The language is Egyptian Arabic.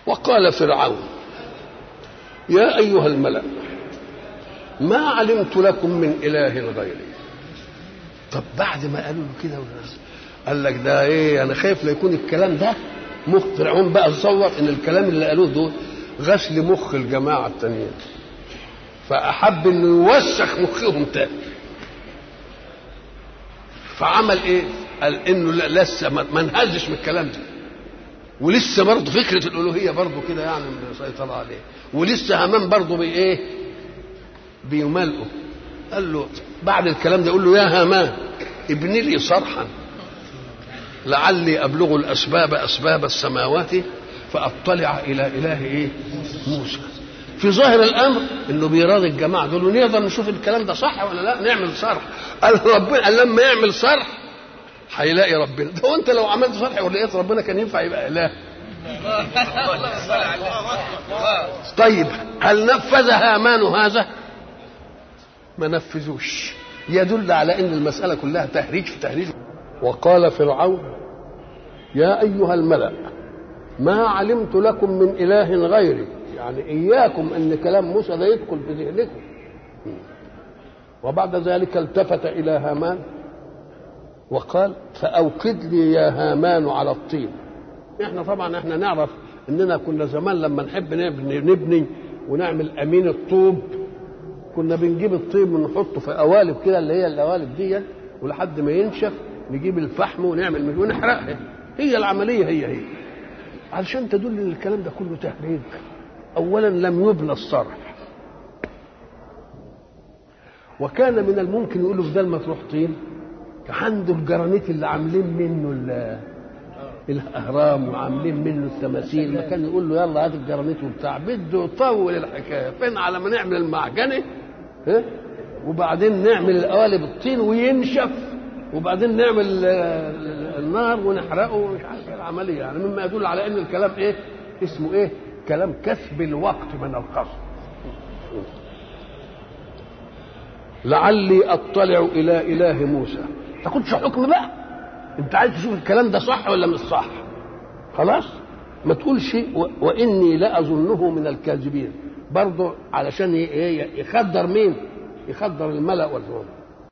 وقال فرعون يا أيها الملأ ما علمت لكم من إله غيري طب بعد ما قالوا له كده قال لك ده ايه انا خايف لا يكون الكلام ده مخ فرعون بقى تصور ان الكلام اللي قالوه دول غسل مخ الجماعه التانيين فاحب انه يوسخ مخهم تاني فعمل ايه قال انه لسه ما انهزش من الكلام ده ولسه برضه فكره الالوهيه برضه كده يعني مسيطره عليه ولسه همان برضه بايه بيملئه قال له بعد الكلام ده يقول له يا هامان ابن لي صرحا لعلي ابلغ الاسباب اسباب السماوات فاطلع الى اله ايه موسى في ظاهر الامر انه بيراضي الجماعه دول نقدر نشوف الكلام ده صح ولا لا نعمل صرح قال ربنا قال لما يعمل صرح هيلاقي ربنا ده وانت لو عملت صرح ولقيت ربنا كان ينفع يبقى اله طيب هل نفذ هامان هذا ما نفذوش يدل على ان المساله كلها تهريج في تهريج وقال فرعون يا ايها الملا ما علمت لكم من اله غيري يعني اياكم ان كلام موسى ده يدخل في ذهنكم وبعد ذلك التفت الى هامان وقال فاوقد لي يا هامان على الطين احنا طبعا احنا نعرف اننا كنا زمان لما نحب نبني, نبني ونعمل امين الطوب كنا بنجيب الطين ونحطه في قوالب كده اللي هي القوالب دي ولحد ما ينشف نجيب الفحم ونعمل ونحرقها هي العمليه هي هي علشان تدل ان الكلام ده كله تهريج اولا لم يبنى الصرح وكان من الممكن يقولوا بدل ما تروح طين عنده الجرانيت اللي عاملين منه الاهرام وعاملين منه التماثيل ما كان يقول له يلا هات الجرانيت وبتاع بده يطول الحكايه فين على ما نعمل المعجنه ها وبعدين نعمل القوالب الطين وينشف وبعدين نعمل النار ونحرقه ومش عارف العمليه يعني مما يدل على ان الكلام ايه اسمه ايه كلام كسب الوقت من القصد لعلي اطلع الى اله موسى تاخدش حكم بقى انت عايز تشوف الكلام ده صح ولا مش صح خلاص ما تقولش و... واني لاظنه من الكاذبين برضه علشان ي... يخدر مين يخدر الملا والزوم